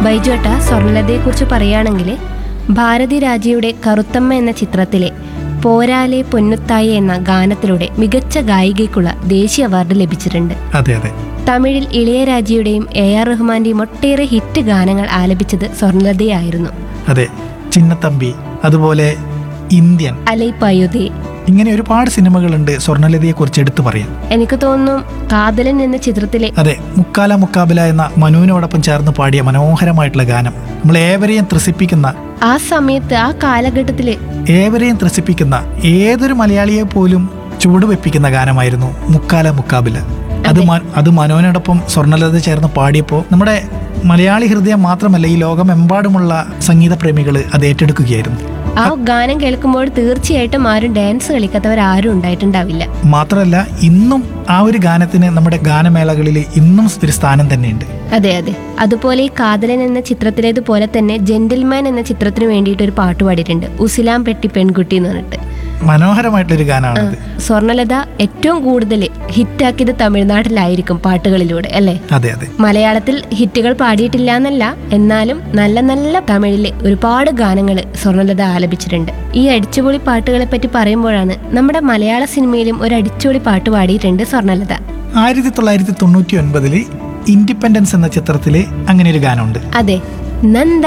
ബൈജോട്ട സ്വർണലതയെക്കുറിച്ച് പറയുകയാണെങ്കിൽ ഭാരതി രാജയുടെ കറുത്തമ്മ എന്ന ചിത്രത്തിലെ പോരാലെ പൊന്നുത്തായി എന്ന ഗാനത്തിലൂടെ മികച്ച ഗായികയ്ക്കുള്ള ദേശീയ അവാർഡ് ലഭിച്ചിട്ടുണ്ട് അതെ അതെ തമിഴിൽ ഇളയരാജയുടെയും എ ആർ റഹ്മാന്റെയും ഒട്ടേറെ ഹിറ്റ് ഗാനങ്ങൾ ആലപിച്ചത് സ്വർണലതയായിരുന്നു അതെ ചിന്നത്തമ്പി അതുപോലെ ഇന്ത്യൻ അലൈപ്പായുതേ ഇങ്ങനെ ഒരുപാട് സിനിമകളുണ്ട് സ്വർണ്ണലതയെക്കുറിച്ച് എടുത്തു പറയാം എനിക്ക് തോന്നുന്നു കാതലൻ എന്ന ചിത്രത്തിലെ അതെ മുക്കാല മുക്കാബില എന്ന മനുവിനോടൊപ്പം ചേർന്ന് പാടിയ മനോഹരമായിട്ടുള്ള ഗാനം നമ്മൾ ഏവരെയും ത്രസിപ്പിക്കുന്ന ആ സമയത്ത് ആ കാലഘട്ടത്തിൽ ഏവരെയും ത്രസിപ്പിക്കുന്ന ഏതൊരു മലയാളിയെ പോലും ചുവടുവെപ്പിക്കുന്ന ഗാനമായിരുന്നു മുക്കാല മുക്കാബില അത് മ- അത് മനോനോടൊപ്പം സ്വർണ്ണലത ചേർന്ന് പാടിയപ്പോൾ നമ്മുടെ മലയാളി ഹൃദയം മാത്രമല്ല ഈ ലോകമെമ്പാടുമുള്ള സംഗീത പ്രേമികൾ അത് ഏറ്റെടുക്കുകയായിരുന്നു ആ ഗാനം കേൾക്കുമ്പോൾ തീർച്ചയായിട്ടും ആരും ഡാൻസ് കളിക്കാത്തവർ ആരും ഉണ്ടായിട്ടുണ്ടാവില്ല മാത്രമല്ല ഇന്നും ആ ഒരു ഗാനത്തിന് നമ്മുടെ ഗാനമേളകളിൽ ഇന്നും ഒരു സ്ഥാനം തന്നെയുണ്ട് അതെ അതെ അതുപോലെ ഈ കാതലൻ എന്ന ചിത്രത്തിലേതുപോലെ തന്നെ ജെന്റിൽമാൻ എന്ന ചിത്രത്തിന് വേണ്ടിയിട്ട് ഒരു പാട്ട് പാടിയിട്ടുണ്ട് ഉസിലാം പെട്ടി പെൺകുട്ടി എന്ന് പറഞ്ഞിട്ട് മനോഹരമായിട്ടൊരു ഗാനമാണത് സ്വർണലത ഏറ്റവും കൂടുതൽ ഹിറ്റാക്കിയത് തമിഴ്നാട്ടിലായിരിക്കും പാട്ടുകളിലൂടെ അല്ലേ അതെ അതെ മലയാളത്തിൽ ഹിറ്റുകൾ പാടിയിട്ടില്ല എന്നല്ല എന്നാലും നല്ല നല്ല തമിഴിലെ ഒരുപാട് ഗാനങ്ങൾ സ്വർണലത ആലപിച്ചിട്ടുണ്ട് ഈ അടിച്ചുപൊളി പാട്ടുകളെ പറ്റി പറയുമ്പോഴാണ് നമ്മുടെ മലയാള സിനിമയിലും ഒരു അടിച്ചുപൊളി പാട്ട് പാടിയിട്ടുണ്ട് സ്വർണലത ആയിരത്തി തൊള്ളായിരത്തി തൊണ്ണൂറ്റി ഒൻപതില് ഇൻഡിപെൻഡൻസ് എന്ന ചിത്രത്തില് അങ്ങനെ ഒരു ഗാനമുണ്ട് അതെ നന്ദ